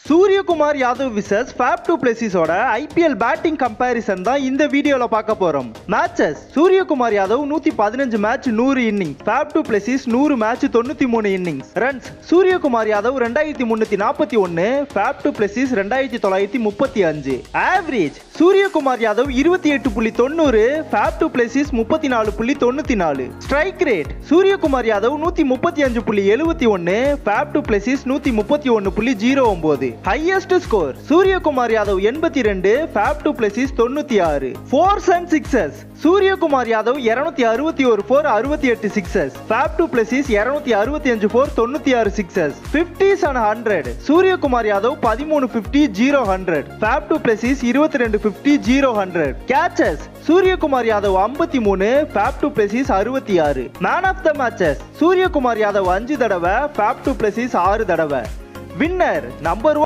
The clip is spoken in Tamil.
Suryakumar Yadav versus Faf du பிளேசிஸோட ஐபிஎல் பேட்டிங் கம்பேரிசன் தான் இந்த வீடியோல பார்க்க போறோம் மேட்சஸ் சூரியகுமார் யாதவ் நூத்தி பதினஞ்சு மேட்ச் நூறு இன்னிங்ஸ் ஃபேப் டூ பிளேசிஸ் நூறு மேட்ச் தொண்ணூத்தி மூணு இன்னிங்ஸ் ரன்ஸ் சூரியகுமார் யாதவ் ரெண்டாயிரத்தி முன்னூத்தி நாற்பத்தி ஒன்னு ஃபேப் டூ பிளேசிஸ் ரெண்டாயிரத்தி தொள்ளாயிரத்தி முப்பத்தி அஞ்சு ஆவரேஜ் சூரியகுமார் யாதவ் இருபத்தி எட்டு புள்ளி தொண்ணூறு ஃபேப் டூ பிளேசிஸ் முப்பத்தி நாலு புள்ளி தொண்ணூத்தி நாலு ஸ்ட்ரைக் ரேட் சூரியகுமார் யாதவ் நூத்தி முப்பத்தி அஞ்சு புள்ளி எழுபத்தி ஒன்னு ஃபேப் டூ பிளேசிஸ் நூத்தி முப்பத்தி ஒன்னு புள்ளி ஜீரோ ஒன்பது ஹையஸ்ட் ஸ்கோர் சூரியகுமார் யாதவ் எண்பத்தி ரெண்டு ஃபேப் டூ பிளேசிஸ் தொண்ணூத்தி ஆறு fours and sixes Suryakumar Yadav இருநூத்தி அறுபத்தி ஒரு ஃபோர் அறுபத்தி எட்டு சிக்ஸஸ் ஃபேப் டூ பிளேசிஸ் இருநூத்தி அறுபத்தி அஞ்சு ஃபோர் தொண்ணூத்தி ஆறு sixes fifties and hundred Suryakumar Yadav பதிமூணு fifty zero hundred Faf du Plessis இருபத்தி ரெண்டு fifty zero hundred catches Suryakumar Yadav ஐம்பத்தி மூணு ஃபேப் டூ பிளேசிஸ் அறுபத்தி ஆறு man of the matches Suryakumar Yadav அஞ்சு தடவை ஃபேப் டூ பிளேசிஸ் ஆறு தடவை வின்னர் நம்பர்